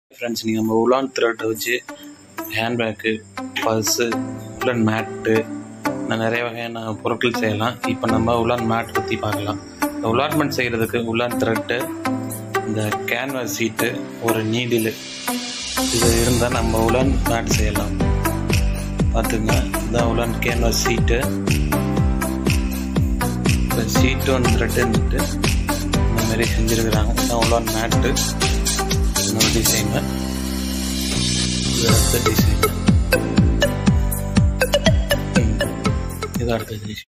friends நீங்கள் நம்ம Ulan த்ரெட்டை வச்சு ஹேண்ட்பேக்கு பர்ஸு உலன் மேட்டு இன்னும் நிறைய வகையான பொருட்கள் செய்யலாம் இப்போ நம்ம உலான் மேட் பற்றி பார்க்கலாம் இந்த உலான் மேட் செய்கிறதுக்கு உலான் த்ரெட்டு இந்த கேன்வாஸ் சீட்டு ஒரு நீடில் இது இருந்தால் நம்ம உலான் மேட் செய்யலாம் பார்த்துங்க இந்த உலான் கேன்வாஸ் சீட்டு இந்த சீட்டு ஒன்று த்ரெட் இருந்துட்டு இந்த மாதிரி செஞ்சுருக்குறாங்க இதான் உலான் மேட்டு இன்னொரு டிசைனு இது அடுத்த டிசைன் இது அடுத்த டிசைன்